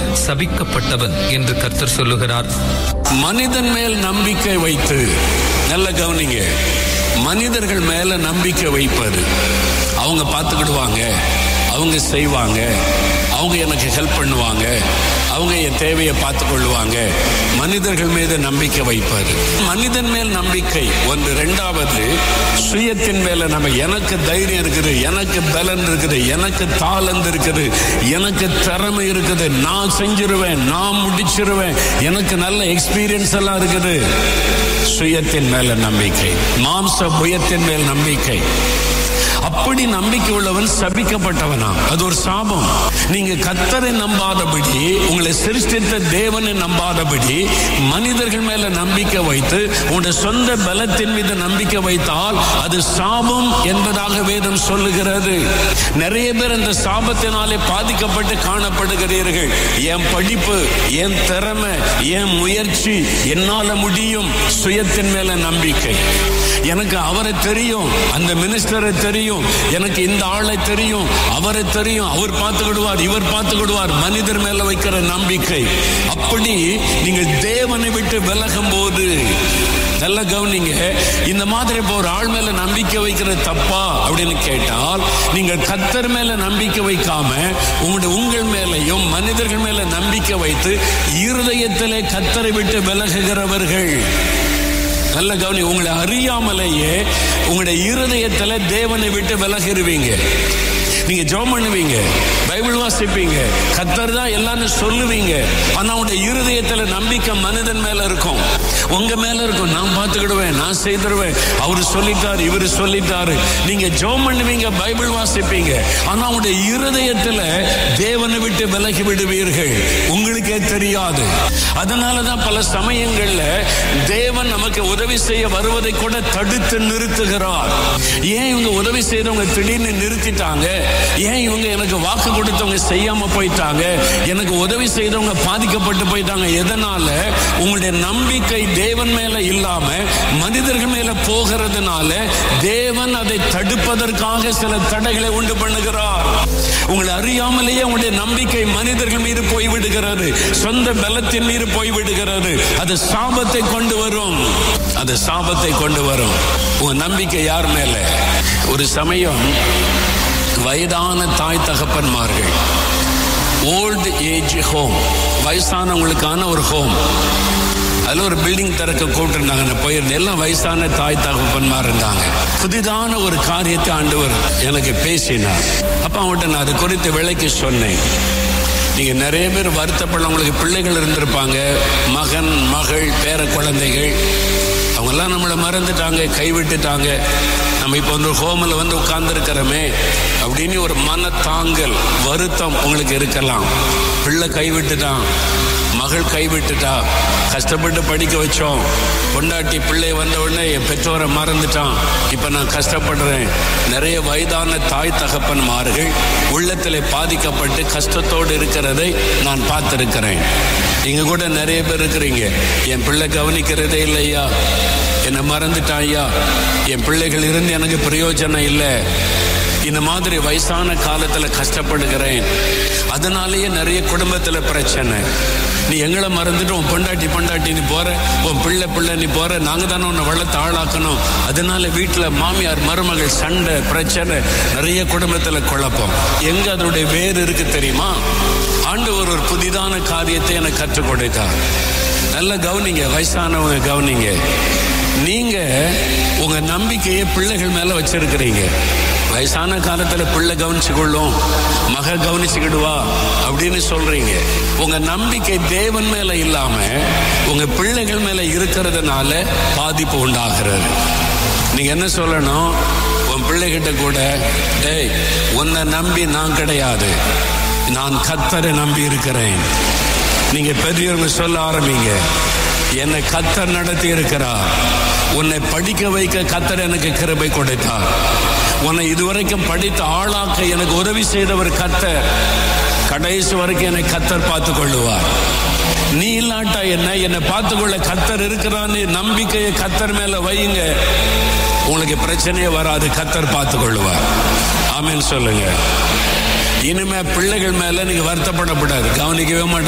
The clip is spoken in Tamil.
சபிக்கப்பட்டவன் என்று கர்த்தர் சொல்லுகிறார் மனிதன் மேல் நம்பிக்கை வைத்து நல்ல கவனிங்க மனிதர்கள் மேல நம்பிக்கை வைப்பது அவங்க பார்த்துக்கிடுவாங்க அவங்க செய்வாங்க அவங்க எனக்கு ஹெல்ப் பண்ணுவாங்க அவங்க என் தேவையை பார்த்து கொள்வாங்க மனிதர்கள் மீது நம்பிக்கை வைப்பது மனிதன் மேல் நம்பிக்கை ஒன்று ரெண்டாவது சுயத்தின் மேல நம்ம எனக்கு தைரியம் இருக்குது எனக்கு பலன் இருக்குது எனக்கு தாளந்து இருக்குது எனக்கு திறமை இருக்குது நான் செஞ்சிருவேன் நான் முடிச்சிருவேன் எனக்கு நல்ல எக்ஸ்பீரியன்ஸ் எல்லாம் இருக்குது சுயத்தின் மேல நம்பிக்கை மாம்ச புயத்தின் மேல் நம்பிக்கை அப்படி நம்பிக்கை உள்ளவன் சபிக்கப்பட்டவனா அது ஒரு சாபம் நீங்க கத்தரை நம்பாதபடி உங்களை சிருஷ்டித்த தேவனை நம்பாதபடி மனிதர்கள் மேல நம்பிக்கை வைத்து உங்களுடைய சொந்த பலத்தின் மீது நம்பிக்கை வைத்தால் அது சாபம் என்பதாக வேதம் சொல்லுகிறது நிறைய பேர் இந்த சாபத்தினாலே பாதிக்கப்பட்டு காணப்படுகிறீர்கள் என் படிப்பு என் திறமை என் முயற்சி என்னால முடியும் சுயத்தின் மேல நம்பிக்கை எனக்கு அவரை தெரியும் அந்த மினிஸ்டரை தெரியும் எனக்கு இந்த ஆளை தெரியும் அவரை தெரியும் அவர் பார்த்துக்கிடுவார் இவர் பார்த்துக்கிடுவார் மனிதர் மேல வைக்கிற நம்பிக்கை அப்படி நீங்கள் தேவனை விட்டு விலகும் போது நல்ல கவனிங்க இந்த மாதிரி இப்போ ஒரு ஆள் மேல நம்பிக்கை வைக்கிறது தப்பா அப்படின்னு கேட்டால் நீங்கள் கத்தர் மேல நம்பிக்கை வைக்காம உங்களுடைய உங்கள் மேலையும் மனிதர்கள் மேல நம்பிக்கை வைத்து இருதயத்திலே கத்தரை விட்டு விலகுகிறவர்கள் நல்ல கவனி உங்களை அறியாமலேயே உங்களுடைய இருதயத்துல தேவனை விட்டு விலகிருவீங்க நீங்க ஜெபம் பண்ணுவீங்க பைபிள் வாசிப்பீங்க கத்தர் தான் எல்லாரும் சொல்லுவீங்க ஆனா உங்களுடைய இருதயத்துல நம்பிக்கை மனிதன் மேல இருக்கும் உங்க மேல இருக்கும் நான் பார்த்துக்கிடுவேன் நான் செய்திருவேன் அவரு சொல்லிட்டாரு இவரு சொல்லிட்டாரு நீங்க ஜெபம் பண்ணுவீங்க பைபிள் வாசிப்பீங்க ஆனா உங்களுடைய இருதயத்துல தேவனை விட்டு விலகி விடுவீர்கள் உங்களுக்கே தெரியாது அதனாலதான் பல சமயங்கள்ல தேவன் நமக்கு உதவி செய்ய வருவதை கூட தடுத்து நிறுத்துகிறார் ஏன் இவங்க உதவி செய்யறவங்க திடீர்னு நிறுத்திட்டாங்க ஏன் இவங்க எனக்கு வாக்கு கொடுத்தவங்க செய்யாம போயிட்டாங்க எனக்கு உதவி செய்தவங்க பாதிக்கப்பட்டு போயிட்டாங்க எதனால உங்களுடைய நம்பிக்கை தேவன் மேல இல்லாம மனிதர்கள் மேல போகிறதுனால தேவன் அதை தடுப்பதற்காக சில தடைகளை உண்டு பண்ணுகிறார் உங்களை அறியாமலேயே உங்களுடைய நம்பிக்கை மனிதர்கள் மீது போய்விடுகிறது சொந்த பலத்தின் மீது போய்விடுகிறது அது சாபத்தை கொண்டு வரும் அது சாபத்தை கொண்டு வரும் உங்க நம்பிக்கை யார் மேல ஒரு சமயம் வயதான தாய் தகப்பன்மார்கள் ஓல்டு ஏஜ் ஹோம் வயசானவங்களுக்கான ஒரு ஹோம் அதில் ஒரு பில்டிங் திறக்க கூப்பிட்டுருந்தாங்க நான் போயிருந்தேன் எல்லாம் வயசான தாய் தகப்பன்மார் இருந்தாங்க புதிதான ஒரு காரியத்தை ஆண்டவர் எனக்கு பேசினார் அப்போ அவங்கள்ட்ட நான் அது குறித்து விலைக்கு சொன்னேன் நீங்க நிறைய பேர் வருத்தப்படவங்களுக்கு பிள்ளைகள் இருந்திருப்பாங்க மகன் மகள் பேர குழந்தைகள் அவங்கெல்லாம் நம்மளை மறந்துட்டாங்க கைவிட்டுட்டாங்க நம்ம இப்போ வந்து ஹோமில் வந்து உட்கார்ந்துருக்கிறோமே அப்படின்னு ஒரு மனத்தாங்கல் வருத்தம் உங்களுக்கு இருக்கலாம் பிள்ளை கைவிட்டுட்டான் மகள் கைவிட்டுட்டா கஷ்டப்பட்டு படிக்க வச்சோம் பொண்டாட்டி பிள்ளை வந்த உடனே என் பெற்றோரை மறந்துட்டான் இப்போ நான் கஷ்டப்படுறேன் நிறைய வயதான தாய் தகப்பன்மார்கள் உள்ளத்தில் பாதிக்கப்பட்டு கஷ்டத்தோடு இருக்கிறதை நான் பார்த்துருக்கிறேன் நீங்க கூட நிறைய பேர் இருக்கிறீங்க என் பிள்ளை கவனிக்கிறதே இல்லையா என்னை மறந்துட்டான் ஐயா என் பிள்ளைகள் இருந்து எனக்கு பிரயோஜனம் இல்லை இந்த மாதிரி வயசான காலத்துல கஷ்டப்படுகிறேன் அதனாலேயே நிறைய குடும்பத்துல பிரச்சனை நீ எங்களை மறந்துட்டு உன் பொண்டாட்டி பொண்டாட்டி நீ போற உன் பிள்ளை பிள்ளை நீ போற நாங்க தானே உன்னை வளர்த்து ஆளாக்கணும் அதனால வீட்டுல மாமியார் மருமகள் சண்டை பிரச்சனை நிறைய குடும்பத்துல குழப்பம் எங்க அதனுடைய வேர் இருக்கு தெரியுமா ஆண்டவர் ஒரு புதிதான காரியத்தை எனக்கு கற்றுக் கொடுத்தார் நல்ல கவனிங்க வயசானவங்க கவனிங்க நீங்க உங்க நம்பிக்கையை பிள்ளைகள் மேல வச்சிருக்கிறீங்க வயசான காலத்துல பிள்ளை கவனிச்சு கொள்ளும் மக கவனிச்சுக்கிடுவா அப்படின்னு சொல்றீங்க உங்க நம்பிக்கை தேவன் மேல இல்லாம உங்க பிள்ளைகள் மேல இருக்கிறதுனால பாதிப்பு உண்டாகிறது நீங்க என்ன சொல்லணும் உன் பிள்ளைகிட்ட கூட டேய் உன்னை நம்பி நான் கிடையாது நான் கத்தரை நம்பி இருக்கிறேன் நீங்க பெரியவங்க சொல்ல ஆரம்பிங்க என்னை கத்தர் நடத்தி இருக்கிறார் உன்னை படிக்க வைக்க கத்தர் எனக்கு கிருபை கொடுத்தார் உன்னை இதுவரைக்கும் படித்து ஆளாக்க எனக்கு உதவி செய்தவர் கத்தர் கடைசி வரைக்கும் என்னை கத்தர் பார்த்து கொள்ளுவார் நீ இல்லாட்டா என்ன என்னை பார்த்துக்கொள்ள கத்தர் இருக்கிறான்னு நம்பிக்கையை கத்தர் மேல வையுங்க உங்களுக்கு பிரச்சனையே வராது கத்தர் பார்த்து கொள்ளுவார் ஆமேன்னு சொல்லுங்க இனிமே பிள்ளைகள் மேல நீங்க வருத்தப்படக்கூடாது கவனிக்கவே மாட்டேன்